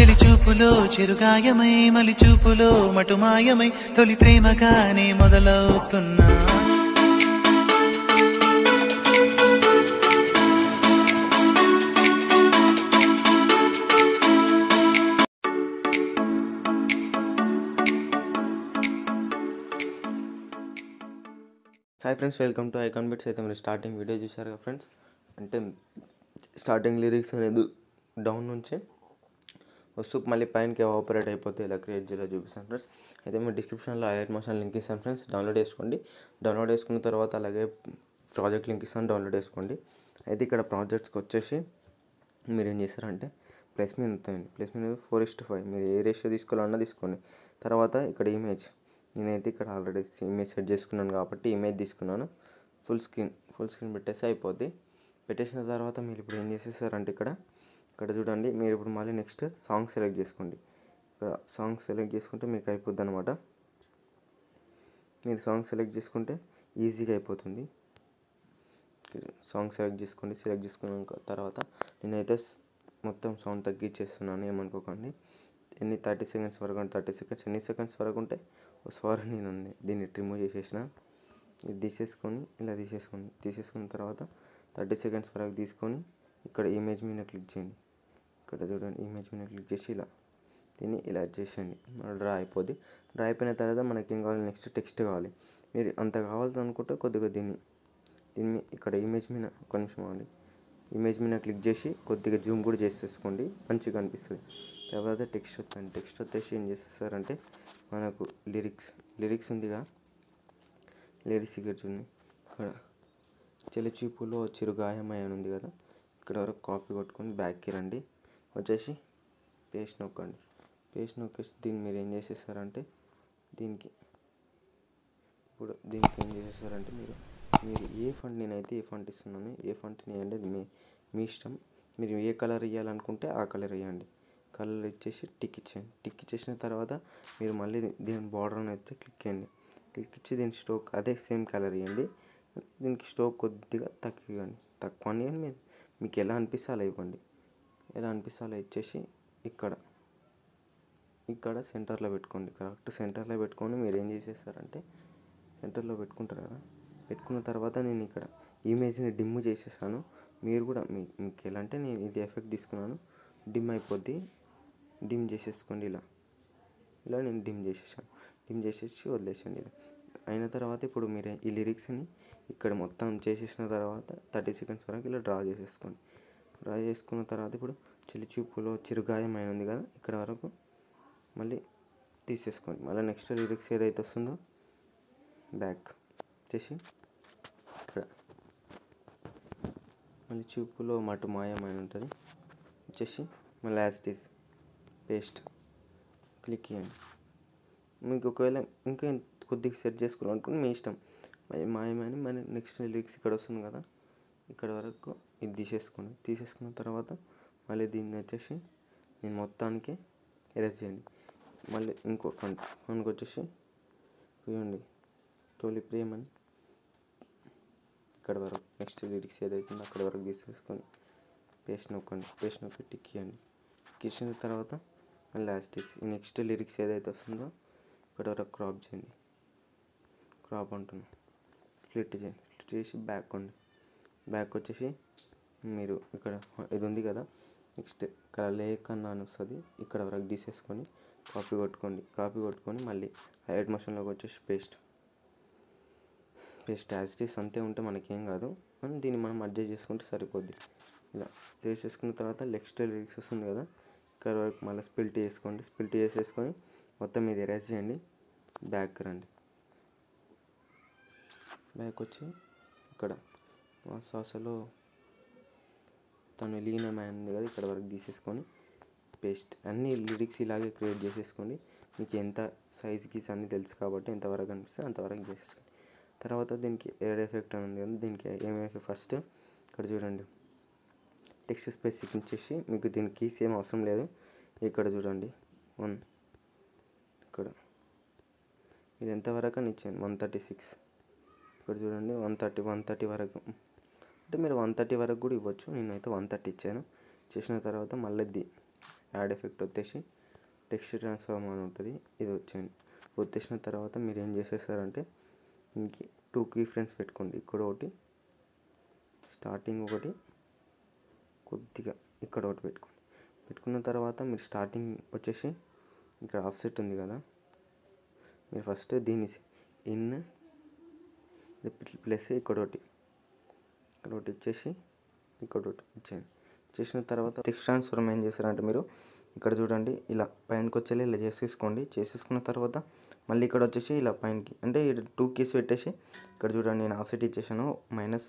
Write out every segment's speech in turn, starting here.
చెలి చూపులో చిరుగాయమై మలి చూపులో మటుమాయమై తొలి ప్రేమగానే మొదలవుతున్నా hi friends welcome to icon bits అయితే మీరు స్టార్టింగ్ వీడియో చూసారు కదా ఫ్రెండ్స్ అంటే స్టార్టింగ్ లిరిక్స్ అనేది డౌన్ నుంచి వస్తూ మళ్ళీ పైనకి ఆపరేట్ అయిపోతే ఇలా క్రియేట్ చేయాలో చూపిస్తాను ఫ్రెండ్స్ అయితే మీరు డిస్క్రిప్షన్లో ఐఐట్ మోషన్ లింక్ ఇస్తాను ఫ్రెండ్స్ డౌన్లోడ్ చేసుకోండి డౌన్లోడ్ చేసుకున్న తర్వాత అలాగే ప్రాజెక్ట్ లింక్ ఇస్తాను డౌన్లోడ్ చేసుకోండి అయితే ఇక్కడ ప్రాజెక్ట్స్కి వచ్చేసి మీరు ఏం చేస్తారంటే ప్లస్ మీద వస్తాయండి ప్లస్ మీద ఫోర్ ఇస్ట్ ఫైవ్ మీరు ఏ రేషియో తీసుకోవాలన్నా తీసుకోండి తర్వాత ఇక్కడ ఇమేజ్ నేనైతే ఇక్కడ ఆల్రెడీ ఇమేజ్ సెట్ చేసుకున్నాను కాబట్టి ఇమేజ్ తీసుకున్నాను ఫుల్ స్క్రీన్ ఫుల్ స్క్రీన్ పెట్టేసి అయిపోద్ది పెట్టేసిన తర్వాత మీరు ఇప్పుడు ఏం చేసేసారంటే ఇక్కడ ఇక్కడ చూడండి మీరు ఇప్పుడు మళ్ళీ నెక్స్ట్ సాంగ్ సెలెక్ట్ చేసుకోండి ఇక్కడ సాంగ్ సెలెక్ట్ చేసుకుంటే మీకు అయిపోద్ది అనమాట మీరు సాంగ్ సెలెక్ట్ చేసుకుంటే ఈజీగా అయిపోతుంది సాంగ్ సెలెక్ట్ చేసుకోండి సెలెక్ట్ చేసుకున్న తర్వాత నేనైతే స్- మొత్తం సౌండ్ తగ్గించేస్తున్నాను ఏమనుకోకండి ఎన్ని థర్టీ సెకండ్స్ వరకు అంటే థర్టీ సెకండ్స్ ఎన్ని సెకండ్స్ వరకు ఉంటే సారీ నేను దీన్ని రిమూవ్ చేసేసిన ఇది తీసేసుకొని ఇలా తీసేసుకోండి తీసేసుకున్న తర్వాత థర్టీ సెకండ్స్ వరకు తీసుకొని ఇక్కడ ఇమేజ్ మీద క్లిక్ చేయండి ఇక్కడ చూడండి ఇమేజ్ మీద క్లిక్ చేసి ఇలా దీన్ని ఇలా చేసేయండి మన డ్రా అయిపోద్ది డ్రా అయిపోయిన తర్వాత మనకి ఏం కావాలి నెక్స్ట్ టెక్స్ట్ కావాలి మీరు అంత కావాలి అనుకుంటే కొద్దిగా దీన్ని దీన్ని మీ- ఇక్కడ ఇమేజ్ మీద ఒక నిమిషం ఆగండి ఇమేజ్ మీద క్లిక్ చేసి కొద్దిగా జూమ్ కూడా చేసేసుకోండి మంచిగా అనిపిస్తుంది తర్వాత టెక్స్ట్ వస్తుంది టెక్స్ట్ వచ్చేసి ఏం చేసేస్తారంటే మనకు లిరిక్స్ లిరిక్స్ ఉందిగా లిరిక్స్ ఇక్కడ చూడండి ఇక్కడ చెలిచూపులో చిరుగాయమై అని ఉంది కదా ఇక్కడ వరకు కాపీ కొట్టుకొని బ్యాక్కి రండి వచ్చేసి పేస్ట్ నొక్కండి పేస్ట్ నొక్కేసి దీన్ని మీరు ఏం చేసేస్తారంటే దీనికి ఇప్పుడు దీనికి ఏం చేసేసారంటే మీరు మీరు ఏ ఫండ్ నేనైతే ఏ ఫండ్ ఇస్తున్నాను ఏ ఫండ్ నేనంటే అది మీ మీ ఇష్టం మీరు ఏ కలర్ ఇవ్వాలనుకుంటే ఆ కలర్ ఇవ్వండి కలర్ ఇచ్చేసి టిక్ ఇచ్చేయండి టిక్ ఇచ్చేసిన తర్వాత మీరు మళ్ళీ దీని బార్డర్ అయితే క్లిక్ చేయండి క్లిక్ ఇచ్చి దీని స్టోక్ అదే సేమ్ కలర్ ఇవ్వండి దీనికి స్టోక్ కొద్దిగా తక్కువ ఇవ్వండి తక్కువ అని మీరు మీకు ఎలా అనిపిస్తే అలా ఇవ్వండి ఎలా అనిపిస్తే అలా ఇచ్చేసి ఇక్కడ ఇక్కడ సెంటర్లో పెట్టుకోండి కరెక్ట్ సెంటర్లో పెట్టుకొని మీరు ఏం చేసేస్తారంటే సెంటర్లో పెట్టుకుంటారు కదా పెట్టుకున్న తర్వాత నేను ఇక్కడ ఇమేజ్ని డిమ్ చేసేసాను మీరు కూడా మీ మీకు ఎలా అంటే నేను ఇది ఎఫెక్ట్ తీసుకున్నాను డిమ్ అయిపోద్ది డిమ్ చేసేసుకోండి ఇలా ఇలా నేను డిమ్ చేసేసాను డిమ్ చేసేసి వదిలేసాను ఇలా అయిన తర్వాత ఇప్పుడు మీరు ఈ లిరిక్స్ని ఇక్కడ మొత్తం చేసేసిన తర్వాత థర్టీ సెకండ్స్ వరకు ఇలా డ్రా చేసేసుకోండి డ్రా చేసుకున్న తర్వాత ఇప్పుడు చెల్లి చూపులో చిరుగాయమైన ఉంది కదా ఇక్కడ వరకు మళ్ళీ తీసేసుకోండి మళ్ళీ నెక్స్ట్ లిరిక్స్ ఏదైతే వస్తుందో బ్యాక్ వచ్చేసి ఇక్కడ మళ్ళీ చూపులో మటు మాయమైన ఉంటుంది వచ్చేసి మళ్ళీ యాస్టీస్ పేస్ట్ క్లిక్ చేయండి మీకు ఒకవేళ ఇంకా కొద్దిగా సెట్ చేసుకోవాలనుకుంటే మీ ఇష్టం మరి మాయమని మరి నెక్స్ట్ లిరిక్స్ ఇక్కడ వస్తుంది కదా ఇక్కడ వరకు ఇది తీసేసుకోండి తీసేసుకున్న తర్వాత మళ్ళీ దీన్ని వచ్చేసి నేను మొత్తానికి ఎరేజ్ చేయండి మళ్ళీ ఇంకో ఫండ్ ఫండ్కి వచ్చేసి చూడండి తొలి ప్రేమని ఇక్కడ వరకు నెక్స్ట్ లిరిక్స్ ఏదైతే ఉందో అక్కడ వరకు తీసేసుకొని పేస్ట్ నొక్కండి పేస్ట్ నొక్కి టిక్ ఇవ్వండి ఇచ్చిన తర్వాత మళ్ళీ లాస్ట్ ఈ నెక్స్ట్ లిరిక్స్ ఏదైతే వస్తుందో ఇక్కడ వరకు క్రాప్ చేయండి క్రాప్ అంటున్నా స్ప్లిట్ చేయండి స్ప్లిట్ చేసి బ్యాక్ కొండి బ్యాక్ వచ్చేసి మీరు ఇక్కడ ఇది ఉంది కదా నెక్స్ట్ ఇక్కడ లేక్ అన్న అని వస్తుంది ఇక్కడ వరకు తీసేసుకొని కాపీ కొట్టుకోండి కాపీ కొట్టుకొని మళ్ళీ హైడ్ మోషన్లోకి వచ్చేసి paste paste as it is అంతే ఉంటే మనకేం కాదు మనం దీన్ని మనం అడ్జస్ట్ చేసుకుంటే సరిపోద్ది ఇలా చేసేసుకున్న తర్వాత నెక్స్ట్ లిరిక్స్ వస్తుంది కదా ఇక్కడ వరకు మళ్ళీ స్పిల్ట్ చేసుకోండి స్పిల్ట్ చేసేసుకొని మొత్తం ఇది ఎరేజ్ చేయండి బ్యాక్ రండి బ్యాక్ వచ్చి ఇక్కడ మా సాసలో తను లీనమైన ఉంది కదా ఇక్కడ వరకు తీసేసుకొని పేస్ట్ అన్ని లిరిక్స్ ఇలాగే క్రియేట్ చేసేసుకోండి మీకు ఎంత సైజ్ గీస్ అన్నీ తెలుసు కాబట్టి ఎంతవరకు అనిపిస్తే అంతవరకు చేసేసుకోండి తర్వాత దీనికి ఎయిర్ ఎఫెక్ట్ అని ఉంది కదా దీనికి ఏమైతే ఫస్ట్ ఇక్కడ చూడండి టెక్స్ట్ స్పేసిక్ ఇచ్చేసి మీకు దీనికి కీస్ ఏం అవసరం లేదు ఇక్కడ చూడండి వన్ ఇక్కడ మీరు ఎంతవరకు అని ఇచ్చాను వన్ థర్టీ సిక్స్ ఇక్కడ చూడండి వన్ థర్టీ వన్ థర్టీ వరకు అంటే మీరు వన్ థర్టీ వరకు కూడా ఇవ్వచ్చు నేనైతే వన్ థర్టీ ఇచ్చాను చేసిన తర్వాత మళ్ళీ ది యాడ్ ఎఫెక్ట్ వచ్చేసి టెక్స్ట్ ట్రాన్స్ఫార్మ్ అని ఉంటుంది ఇది వచ్చేయండి వచ్చేసిన తర్వాత మీరు ఏం చేసేసారంటే ఇంక టూ కీ ఫ్రేమ్స్ పెట్టుకోండి ఇక్కడ ఒకటి స్టార్టింగ్ ఒకటి కొద్దిగా ఇక్కడ ఒకటి పెట్టుకోండి పెట్టుకున్న తర్వాత మీరు స్టార్టింగ్ వచ్చేసి ఇక్కడ ఆఫ్సెట్ ఉంది కదా మీరు ఫస్ట్ దీన్ని ఇన్ ప్లస్ ఇక్కడ ఒకటి ఇక్కడ ఒకటి ఇచ్చేసి ఇక్కడ ఒకటి ఇచ్చేయండి చేసిన తర్వాత టెక్స్ట్ ట్రాన్స్ఫర్మ్ ఏం చేస్తారంటే మీరు ఇక్కడ చూడండి ఇలా పైనకి వచ్చేలా ఇలా చేసేసుకోండి చేసేసుకున్న తర్వాత మళ్ళీ ఇక్కడ వచ్చేసి ఇలా పైనకి అంటే ఇక్కడ టూ కీస్ పెట్టేసి ఇక్కడ చూడండి నేను ఆఫ్సెట్ ఇచ్చేసాను minus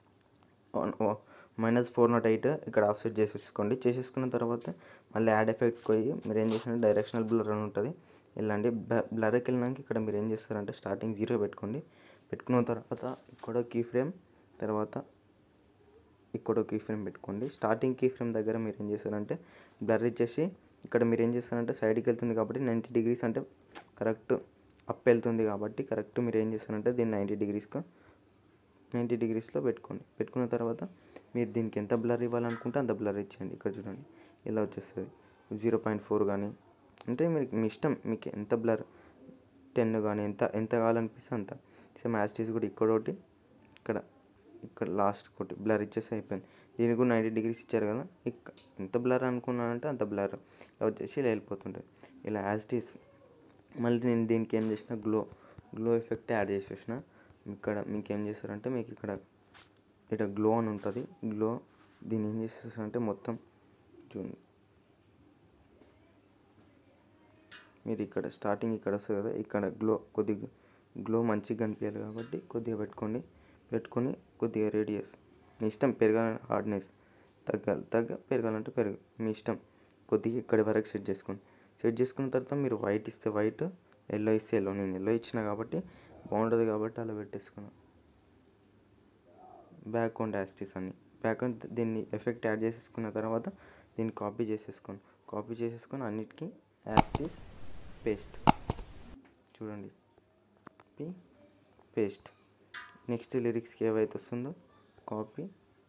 minus four nought eight ఇక్కడ ఆఫ్సెట్ చేసేసుకోండి చేసేసుకున్న తర్వాత మళ్ళీ యాడ్ ఎఫెక్ట్ పోయి మీరు ఏం చేసినా డైరెక్షనల్ బ్లర్ అని ఉంటుంది వెళ్ళండి బ్లర్కి వెళ్ళినాక ఇక్కడ మీరు ఏం చేస్తారంటే స్టార్టింగ్ జీరో పెట్టుకోండి పెట్టుకున్న తర్వాత ఇక్కడ కీ ఫ్రేమ్ తర్వాత ఇక్కడ కీ ఫ్రేమ్ పెట్టుకోండి స్టార్టింగ్ కీ ఫ్రేమ్ దగ్గర మీరు ఏం చేస్తారంటే బ్లర్ ఇచ్చేసి ఇక్కడ మీరు ఏం చేస్తారంటే సైడ్కి వెళ్తుంది కాబట్టి నైంటీ డిగ్రీస్ అంటే కరెక్ట్ అప్ వెళ్తుంది కాబట్టి కరెక్ట్ మీరు ఏం చేస్తారంటే దీన్ని నైంటీ డిగ్రీస్కి నైంటీ డిగ్రీస్లో పెట్టుకోండి పెట్టుకున్న తర్వాత మీరు దీనికి ఎంత బ్లర్ ఇవ్వాలనుకుంటే అంత బ్లర్ ఇచ్చేయండి ఇక్కడ చూడండి ఇలా వచ్చేస్తుంది జీరో పాయింట్ ఫోర్ కానీ అంటే మీరు మీ ఇష్టం మీకు ఎంత బ్లర్ టెన్ కానీ ఎంత ఎంత కావాలనిపిస్తే అంత సేమ్ యాస్టీస్ కూడా ఇక్కడ ఒకటి ఇక్కడ ఇక్కడ లాస్ట్ ఒకటి బ్లర్ ఇచ్చేసి అయిపోయింది దీనికి కూడా నైంటీ డిగ్రీస్ ఇచ్చారు కదా ఇక్క ఎంత బ్లర్ అనుకున్నానంటే అంత బ్లర్ ఇలా వచ్చేసి ఇలా వెళ్ళిపోతుంటుంది ఇలా యాస్టీస్ మళ్ళీ నేను దీనికి ఏం చేసిన గ్లో గ్లో ఎఫెక్ట్ యాడ్ చేసేసిన ఇక్కడ మీకు ఏం చేస్తారంటే మీకు ఇక్కడ ఇక్కడ గ్లో అని ఉంటుంది గ్లో దీన్ని ఏం చేస్తారంటే మొత్తం చూడండి మీరు ఇక్కడ స్టార్టింగ్ ఇక్కడ వస్తుంది కదా ఇక్కడ గ్లో కొద్దిగా గ్లో మంచిగా కనిపించాలి కాబట్టి కొద్దిగా పెట్టుకోండి పెట్టుకొని కొద్దిగా రేడియస్ మీ ఇష్టం పెరగాలని హార్డ్నెస్ తగ్గాలి తగ్గ పెరగాలంటే పెరగ మీ ఇష్టం కొద్దిగా ఇక్కడి వరకు సెట్ చేసుకోండి సెట్ చేసుకున్న తర్వాత మీరు వైట్ ఇస్తే వైట్ ఎల్లో ఇస్తే ఎల్లో నేను ఎల్లో ఇచ్చిన కాబట్టి బాగుంటుంది కాబట్టి అలా పెట్టేసుకున్నాను బ్యాక్గ్రౌండ్ యాస్టిస్ అని బ్యాక్గ్రౌండ్ దీన్ని ఎఫెక్ట్ యాడ్ చేసేసుకున్న తర్వాత దీన్ని కాపీ చేసేసుకోండి కాపీ చేసేసుకొని అన్నిటికీ యాస్టిస్ పేస్ట్ చూడండి కాపీ పేస్ట్ నెక్స్ట్ లిరిక్స్కి ఏవైతే వస్తుందో కాపీ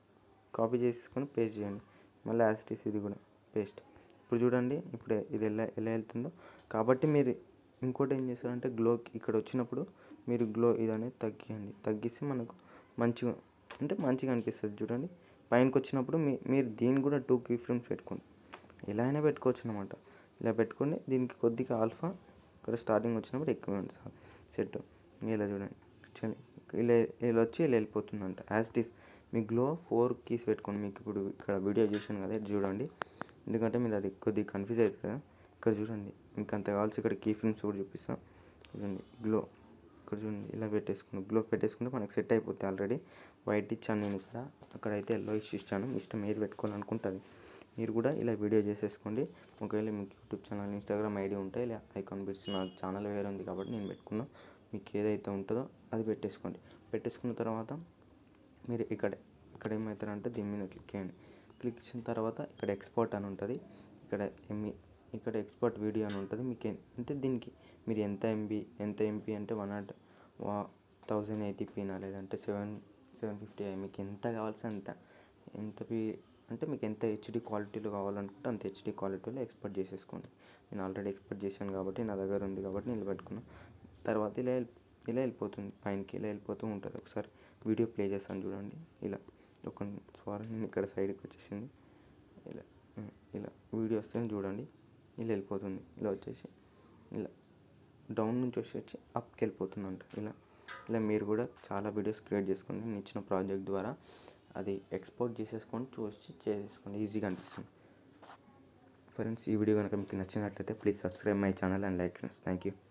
కాపీ చేసేసుకొని పేస్ట్ చేయండి మళ్ళీ యాస్టిస్ ఇది కూడా పేస్ట్ ఇప్పుడు చూడండి ఇప్పుడు ఇది ఎలా ఎలా వెళ్తుందో కాబట్టి మీరు ఇంకోటి ఏం చేస్తారంటే గ్లో ఇక్కడ వచ్చినప్పుడు మీరు గ్లో ఇది అనేది తగ్గియండి తగ్గిస్తే మనకు మంచిగా అంటే మంచిగా అనిపిస్తుంది చూడండి పైనకి వచ్చినప్పుడు మీ మీరు దీన్ని కూడా టూ కీ ఫ్రేమ్స్ పెట్టుకోండి ఎలా అయినా పెట్టుకోవచ్చు అనమాట ఇలా పెట్టుకొని దీనికి కొద్దిగా ఆల్ఫా ఇక్కడ స్టార్టింగ్ వచ్చినప్పుడు ఎక్కువ ఉంది సార్ సెట్ ఇలా చూడండి చూడండి ఇలా ఇలా వచ్చి ఇలా వెళ్ళిపోతుందంట యాజ్ ఇట్ ఈస్ మీ గ్లో ఫోర్ కీస్ పెట్టుకోండి మీకు ఇప్పుడు ఇక్కడ వీడియో చూసాను కదా ఇది చూడండి ఎందుకంటే మీరు అది కొద్దిగా కన్ఫ్యూజ్ అవుతుంది కదా ఇక్కడ చూడండి మీకు అంత కావాల్సి ఇక్కడ కీ ఫ్రేమ్స్ కూడా చూపిస్తాం చూడండి గ్లో ఇక్కడ చూడండి ఇలా పెట్టేసుకుని గ్లో పెట్టేసుకుంటే మనకు సెట్ అయిపోతుంది ఆల్రెడీ వైట్ ఇచ్చాను నేను ఇక్కడ అక్కడైతే ఎల్లో ఇచ్చి ఇచ్చాను మీ ఇష్టం ఏది పెట్టుకోవాలనుకుంటుంది మీరు కూడా ఇలా వీడియో చేసేసుకోండి ఒకవేళ మీకు యూట్యూబ్ ఛానల్ ఇన్స్టాగ్రామ్ ఐడి ఉంటే ఇలా ఐకాన్ బిట్స్ నా ఛానల్ వేరే ఉంది కాబట్టి నేను పెట్టుకున్నా మీకు ఏదైతే ఉంటుందో అది పెట్టేసుకోండి పెట్టేసుకున్న తర్వాత మీరు ఇక్కడ ఇక్కడ ఏమవుతారంటే దీని మీద క్లిక్ చేయండి క్లిక్ ఇచ్చిన తర్వాత ఇక్కడ ఎక్స్పోర్ట్ అని ఉంటుంది ఇక్కడ ఎంఈ ఇక్కడ ఎక్స్పోర్ట్ వీడియో అని ఉంటుంది మీకు ఎన్- అంటే దీనికి మీరు ఎంత ఎంబీ ఎంత ఎంపీ అంటే వన్ నాట్ వా థౌజండ్ ఎయిటీపీనా లేదంటే సెవెన్ సెవెన్ ఫిఫ్టీ మీకు ఎంత కావాల్సి అంత ఎంత పీ అంటే మీకు ఎంత హెచ్డి క్వాలిటీలో కావాలనుకుంటే అంత హెచ్డి క్వాలిటీలో ఎక్స్పోర్ట్ చేసేసుకోండి నేను ఆల్రెడీ ఎక్స్పోర్ట్ చేశాను కాబట్టి నా దగ్గర ఉంది కాబట్టి నేను పెట్టుకున్నాను తర్వాత ఇలా వెళ్ళి- ఇలా వెళ్ళిపోతుంది పైనకి ఇలా వెళ్ళిపోతూ ఉంటుంది ఒకసారి వీడియో ప్లే చేస్తాను చూడండి ఇలా ఒక సారీ నేను ఇక్కడ సైడ్కి వచ్చేసింది ఇలా ఆ, ఇలా వీడియో వస్తుంది చూడండి ఇలా వెళ్ళిపోతుంది ఇలా వచ్చేసి ఇలా డౌన్ నుంచి వచ్చి వచ్చి అప్కి వెళ్ళిపోతుంది అంట ఇలా ఇలా మీరు కూడా చాలా వీడియోస్ క్రియేట్ చేసుకోండి నేను ఇచ్చిన ప్రాజెక్ట్ ద్వారా అది ఎక్స్పోర్ట్ చేసేసుకొని చూసి చేసేసుకోండి ఈజీగా అనిపిస్తుంది ఫ్రెండ్స్ ఈ వీడియో కనుక మీకు నచ్చినట్లయితే please subscribe my channel and like friends thank you